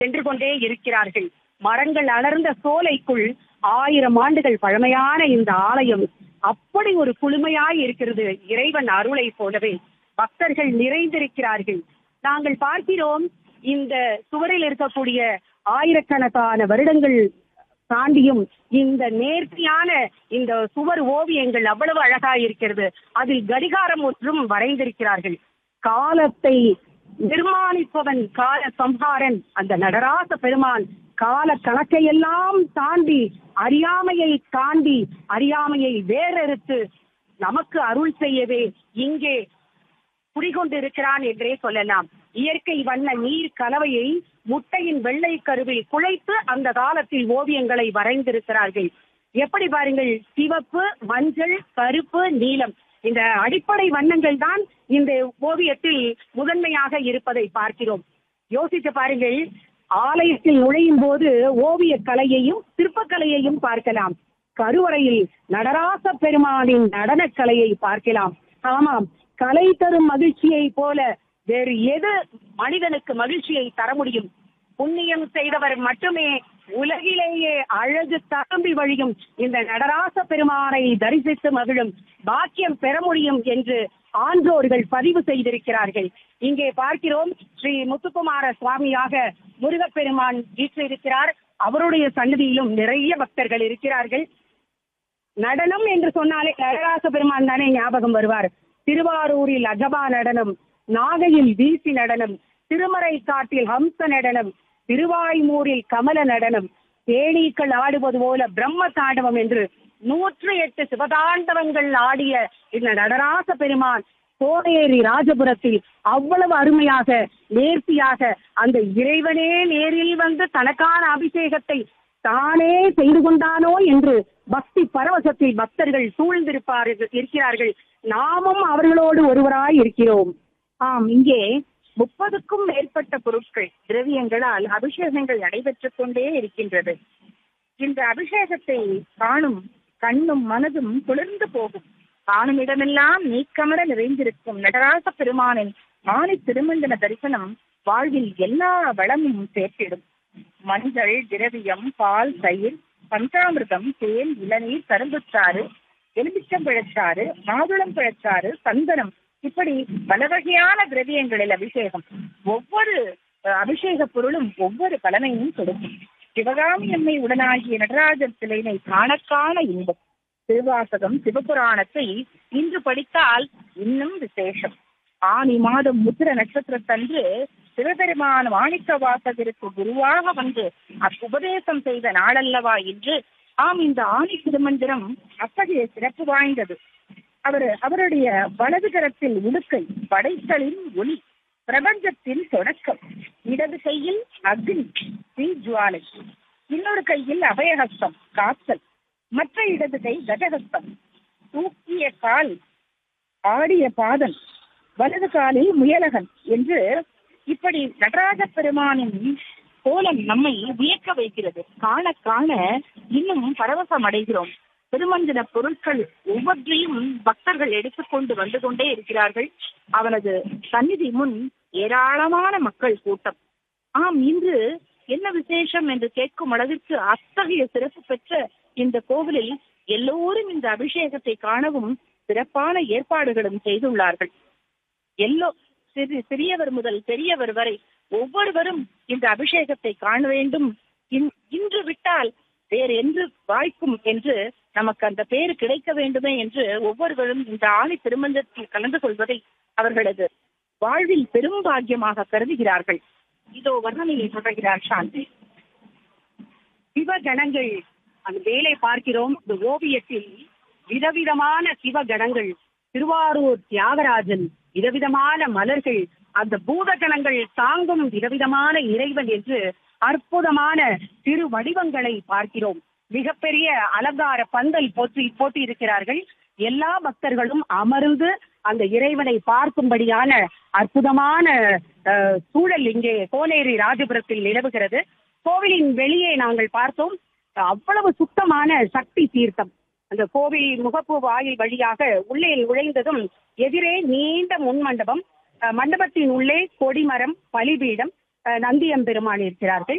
சென்று கொண்டே இருக்கிறார்கள் மரங்கள் அலர்ந்த சோலைக்குள் ஆயிரம் ஆண்டுகள் பழமையான இந்த ஆலயம் அப்படி ஒரு குளுமையாய் இருக்கிறது இறைவன் அருளை போலவே பக்தர்கள் நிறைந்திருக்கிறார்கள் நாங்கள் பார்க்கிறோம் இந்த சுவரில் இருக்கக்கூடிய ஆயிரக்கணக்கான வருடங்கள் தாண்டியும் இந்த நேர்த்தியான இந்த சுவர் ஓவியங்கள் அவ்வளவு அழகா இருக்கிறது அதில் கடிகாரம் ஒன்றும் வரைந்திருக்கிறார்கள் காலத்தை நிர்மாணிப்பவன் கால சம்ஹாரன் அந்த நடராச பெருமான் கால கணக்கையெல்லாம் தாண்டி அறியாமையை தாண்டி அறியாமையை வேறறுத்து நமக்கு அருள் செய்யவே இங்கே குடிகொண்டிருக்கிறான் என்றே சொல்லலாம் இயற்கை வண்ண நீர் கலவையை முட்டையின் வெள்ளை கருவில் குழைத்து அந்த காலத்தில் ஓவியங்களை வரைந்திருக்கிறார்கள் எப்படி பாருங்கள் சிவப்பு மஞ்சள் கருப்பு நீலம் இந்த அடிப்படை வண்ணங்கள் தான் இந்த ஓவியத்தில் முதன்மையாக இருப்பதை பார்க்கிறோம் யோசித்து பாருங்கள் ஆலயத்தில் நுழையும் போது ஓவிய கலையையும் சிற்பக்கலையையும் பார்க்கலாம் கருவறையில் நடராச பெருமானின் நடனக் கலையை பார்க்கலாம் ஆமாம் கலை தரும் மகிழ்ச்சியை போல வேறு எது மனிதனுக்கு மகிழ்ச்சியை தர முடியும் புண்ணியம் செய்தவர் மட்டுமே உலகிலேயே அழகு தகம்பி வழியும் இந்த நடராச பெருமானை தரிசித்து மகிழும் பாக்கியம் பெற முடியும் என்று ஆன்றோர்கள் பதிவு செய்திருக்கிறார்கள் இங்கே பார்க்கிறோம் ஸ்ரீ முத்துக்குமார சுவாமியாக முருகப்பெருமான் வீற்றிருக்கிறார் அவருடைய சன்னதியிலும் நிறைய பக்தர்கள் இருக்கிறார்கள் நடனம் என்று சொன்னாலே நடராச பெருமான் தானே ஞாபகம் வருவார் திருவாரூரில் அகபா நடனம் நாகையில் வீசி நடனம் திருமறை காட்டில் ஹம்ச நடனம் திருவாய்மூரில் கமல நடனம் தேனீக்கள் ஆடுவது போல பிரம்ம தாண்டவம் என்று நூற்று எட்டு சிவதாண்டவங்கள் ஆடிய இந்த நடராச பெருமான் கோடேரி ராஜபுரத்தில் அவ்வளவு அருமையாக நேர்த்தியாக அந்த இறைவனே நேரில் வந்து தனக்கான அபிஷேகத்தை தானே செய்து கொண்டானோ என்று பக்தி பரவசத்தில் பக்தர்கள் சூழ்ந்திருப்பார்கள் இருக்கிறார்கள் நாமும் அவர்களோடு ஒருவராய் இருக்கிறோம் ஆம் இங்கே முப்பதுக்கும் மேற்பட்ட பொருட்கள் திரவியங்களால் அபிஷேகங்கள் நடைபெற்றுக் கொண்டே இருக்கின்றது இந்த அபிஷேகத்தை காணும் கண்ணும் மனதும் குளிர்ந்து போகும் காணும் இடமெல்லாம் நீக்கமர நிறைந்திருக்கும் நடராச பெருமானின் மாலை திருமஞ்சன தரிசனம் வாழ்வில் எல்லா வளமும் சேர்த்திடும் மஞ்சள் திரவியம் பால் தயிர் பஞ்சாமிர்தம் தேன் இளநீர் கரும்புச்சாறு எலுமிச்சம்பழச்சாறு மாதுளம் பழச்சாறு சந்தனம் இப்படி பல வகையான திரவியங்களில் அபிஷேகம் ஒவ்வொரு அஹ், அபிஷேக பொருளும் ஒவ்வொரு பலனையும் கொடுக்கும் சிவகாமி அம்மை உடனாகிய நடராஜர் சிலைனை காணக்கான இன்பம் திருவாசகம் சிவபுராணத்தை இன்று படித்தால் இன்னும் விசேஷம் ஆனி மாதம் முத்திர நட்சத்திரத்தன்று சிவபெருமான் மாணிக்க வாசகருக்கு குருவாக வந்து உபதேசம் செய்த நாளல்லவா இன்று ஆம் இந்த ஆணி திருமந்திரம் அத்தகைய சிறப்பு வாய்ந்தது அவர் அவருடைய வலது கரத்தில் உடுக்கை படைத்தலின் ஒளி பிரபஞ்சத்தின் தொடக்கம் இடது கையில் அக்னி தீ ஜுவாலை இன்னொரு கையில் அபயஹஸ்தம் காத்தல் மற்ற இடது கை கஜஹஸ்தம் தூக்கிய கால் ஆடிய பாதம் வலது காலில் முயலகன் என்று இப்படி நடராஜ பெருமானின் கோலம் நம்மை வியக்க வைக்கிறது காண காண இன்னும் பரவசம் அடைகிறோம் திருமஞ்சன பொருட்கள் ஒவ்வொன்றையும் பக்தர்கள் எடுத்துக்கொண்டு வந்து கொண்டே இருக்கிறார்கள் அவனது சந்நிதி முன் ஏராளமான மக்கள் கூட்டம் ஆம் இன்று என்ன விசேஷம் என்று கேட்கும் அளவிற்கு அத்தகைய சிறப்பு பெற்ற இந்த கோவிலில் எல்லோரும் இந்த அபிஷேகத்தை காணவும் சிறப்பான ஏற்பாடுகளும் செய்துள்ளார்கள் எல்லோ சிறு சிறியவர் முதல் பெரியவர் வரை ஒவ்வொருவரும் இந்த அபிஷேகத்தை காண வேண்டும் இன்- இன்று விட்டால் வேறு என்று வாய்க்கும் என்று நமக்கு அந்த பேரு கிடைக்க வேண்டுமே என்று ஒவ்வொருவரும் இந்த ஆணி திருமஞ்சத்தில் கலந்து கொள்வதை அவர்களது வாழ்வில் பெரும் பாக்கியமாக கருதுகிறார்கள் இதோ வர்ணனையை தொடர்கிறார் சாந்தி சிவகணங்கள் அந்த வேலை பார்க்கிறோம் இந்த ஓவியத்தில் விதவிதமான சிவகணங்கள் திருவாரூர் தியாகராஜன் விதவிதமான மலர்கள் அந்த பூதகணங்கள் தாங்கும் விதவிதமான இறைவன் என்று அற்புதமான திரு வடிவங்களை பார்க்கிறோம் மிகப்பெரிய அலங்கார பந்தல் போற்றி போட்டி இருக்கிறார்கள் எல்லா பக்தர்களும் அமர்ந்து அந்த இறைவனை பார்க்கும்படியான அற்புதமான அஹ், சூழல் இங்கே கோனேரி ராஜபுரத்தில் நிலவுகிறது கோவிலின் வெளியே நாங்கள் பார்த்தோம் அவ்வளவு சுத்தமான சக்தி தீர்த்தம் அந்த கோவில் முகப்பு வாயில் வழியாக உள்ளே நுழைந்ததும் எதிரே நீண்ட முன் மண்டபம் அஹ், மண்டபத்தின் உள்ளே கொடிமரம் பலிபீடம் அஹ், நந்தியம்பெருமான் இருக்கிறார்கள்